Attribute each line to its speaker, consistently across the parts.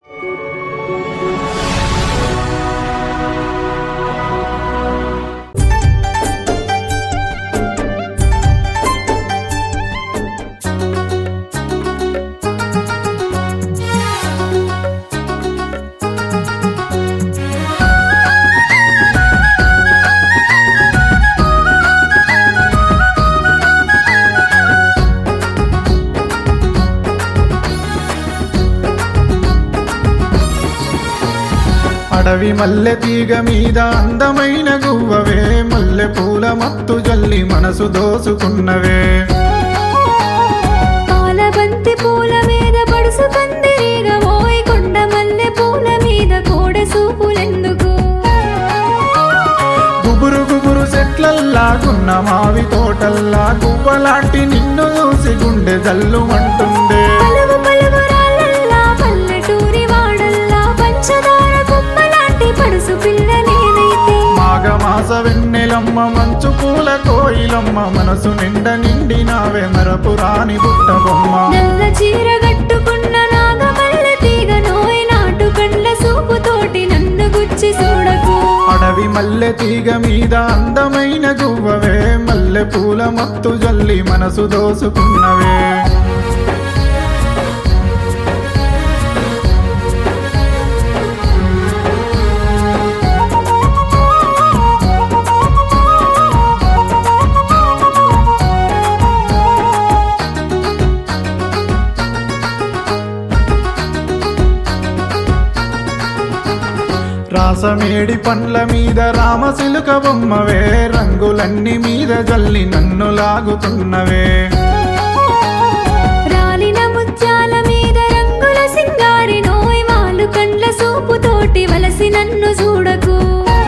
Speaker 1: అడవి మల్లె తీగ మీద అందమైన గువ్వవే మల్లె పూల మత్తు జల్లి మనసు దోసుకున్నవే
Speaker 2: పాలబంతి పూల మీద పడుసు పందిరిగా ఓయ్ కొండ మల్లె పూల మీద కోడ సూపులెందుకు
Speaker 1: గుబురు గుబురు చెట్లల్లాగున్న మావి తోటల్లా గువ్వలాంటి నిన్ను చూసి గుండె జల్లుమంటుండే
Speaker 2: పలుగు పలుగు రాళ్ళల్లా పల్లెటూరి వాడల్లా పంచదార కుమ్మలాంటి పడుసు పిల్ల నేనైతే
Speaker 1: మాఘమాస వెన్నెలమ్మ మంచు పూల కోయిలమ్మ మనసు నిండ నిండినావే మరపురాని బుట్ట బొమ్మ
Speaker 2: నల్ల చీర కట్టుకున్న నాగమల్లె తీగ నోయ్ నాటు కండ్ల సూపుతోటి నన్ను గుచ్చి చూడకు
Speaker 1: అడవి మల్లె తీగ మీద అందమైన గువ్వవే మల్లె పూల మత్తు జల్లి మనసు దోసుకున్నవే రాసమేడి పండ్ల మీద రామసిలుక బొమ్మవే రంగులన్నీ మీద జల్లి నన్ను లాగుతున్నవే
Speaker 2: రాలిన ముత్యాల మీద రంగుల సింగారి నోయ్ వాళ్ళు కండ్ల సూపుతోటి వలసి నన్ను చూడకు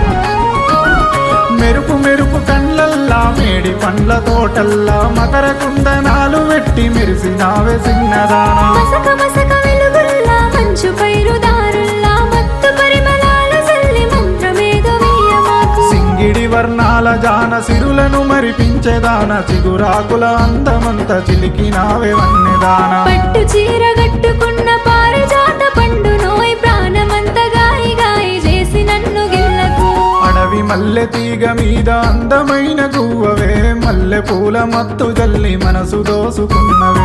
Speaker 1: మెరుపు మెరుపు కండ్లల్లా మేడి పండ్ల తోటల్లా మకర కుందనాలు వెట్టి మెరిసినావే చిన్నదానా
Speaker 2: మసక మసక వెలుగుల్లా మంచు పైరు దారుల్లా మత్తు పరిమళాల సల్లి మంత్రమేదో వెయ్యమాకు
Speaker 1: సింగిడి వర్ణాల జాన సిరులను మరిపించేదాన చిగురాకుల అందమంత చిలికినావే వన్నెదాన
Speaker 2: పట్టు చీర కట్టుకున్న పారిజాత పండు నోయ్ ప్రాణమంత గాయి గాయి చేసి నన్ను గిల్లకు
Speaker 1: అడవి మల్లె తీగ మీద అందమైన గువ్వవే మల్లె పూల మత్తు జల్లి మనసు దోసుకున్నవే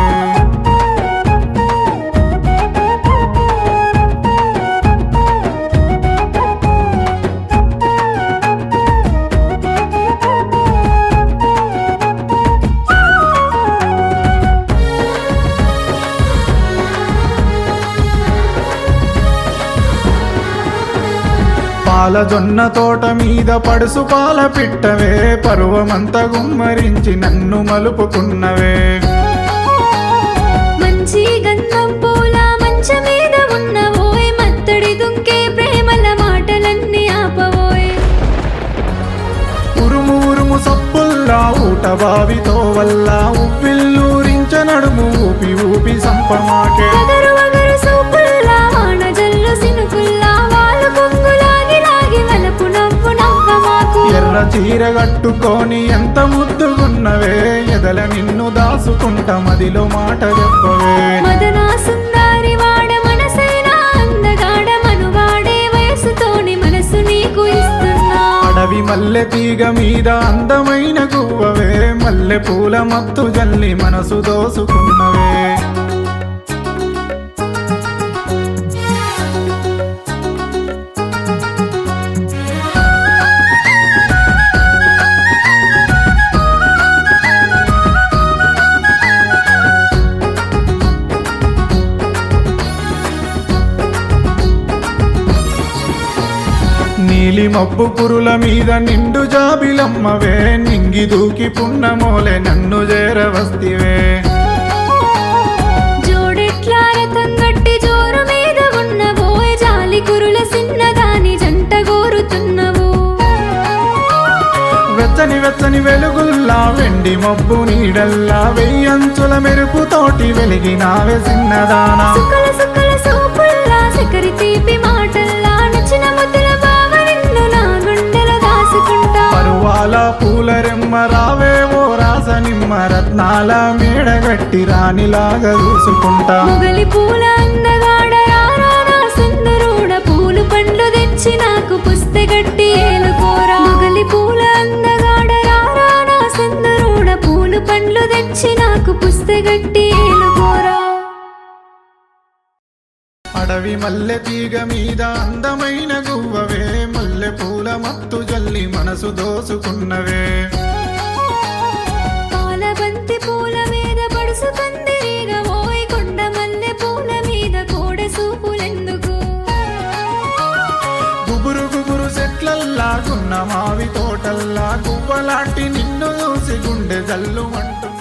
Speaker 1: పాల జొన్న తోట మీద పడుసు పాల పిట్టవే పరువమంత గుమ్మరించి నన్ను మలుపుకున్నవే
Speaker 2: మంచి గంధం పూల మంచ మీద ఉన్న ఓయ్ మత్తడి దుంకే ప్రేమల మాటలన్నీ ఆపవోయ్
Speaker 1: ఉరుము ఉరుము సప్పుల్లా ఊట బావితో వల్ల ఉవ్విల్లూరించ నడుము ఊపి ఊపి సంపమాకే
Speaker 2: వగరు వగరు సూపుల్లా వాన జల్లు సినుకుల్లా వాళ్ళు కొంగులాగి లాగి వలపు నవ్వు నవ్వమాకు
Speaker 1: ఎర్ర చీర కట్టుకొని ఎంత ముద్దుగున్నవే ఎదల నిన్ను దాసుకుంట మదిలో మాట చెప్పవే
Speaker 2: మదనా సుందరి వాడ మనసైన అందగాడ మనువాడే వయసుతోని మనసు నీకు ఇస్తున్నా
Speaker 1: అడవి మల్లె తీగ మీద అందమైన గువ్వవే మల్లె పూల మత్తు జల్లి మనసు దోసుకున్నవే నీలి మబ్బు పురుల మీద నిండు జాబిలమ్మవే నింగి దూకి పున్నమోలే నన్ను చేరవస్తివే
Speaker 2: జోడెట్లా రథం గట్టి జోరు మీద ఉన్న బోయ్ జాలి కురుల సిన్నదాని జంట గోరుతున్నవు
Speaker 1: వెచ్చని వెచ్చని వెలుగుల్లా వెండి మబ్బు నీడల్లా వెయ్యంచుల మెరుపు తోటి వెలిగినావే చిన్నదానా
Speaker 2: సుకల సుకల సూపుల్లా సకరి తీపి మాటల్లా నచ్చిన ముద్దుల బావ నిన్ను నా గుండెలో దాసుకుంటా
Speaker 1: పరువాల పూల రెమ్మ రావేవో రాస నిమ్మ రత్నాల మేడగట్టి రాణిలాగా చూసుకుంటా
Speaker 2: మొగలి పూల అందగాడ రారా నా పండ్లు తెచ్చి నాకు పుస్తగట్టి ఏలుకోరా
Speaker 1: అడవి మల్లె తీగ మీద అందమైన గువ్వవే మల్లె పూల మత్తు జల్లి మనసు దోసుకున్నవే
Speaker 2: పాలబంతి పూల మీద పడుసు కందిరీగ ఓయ్ కొండ మల్లె పూల మీద కోడ సూపులెందుకు
Speaker 1: గుబురు గుబురు చెట్లల్లాగున్న మావి తోటల్లా గువ్వలాంటి నిన్ను చూసి గుండె జల్లు అంటున్నా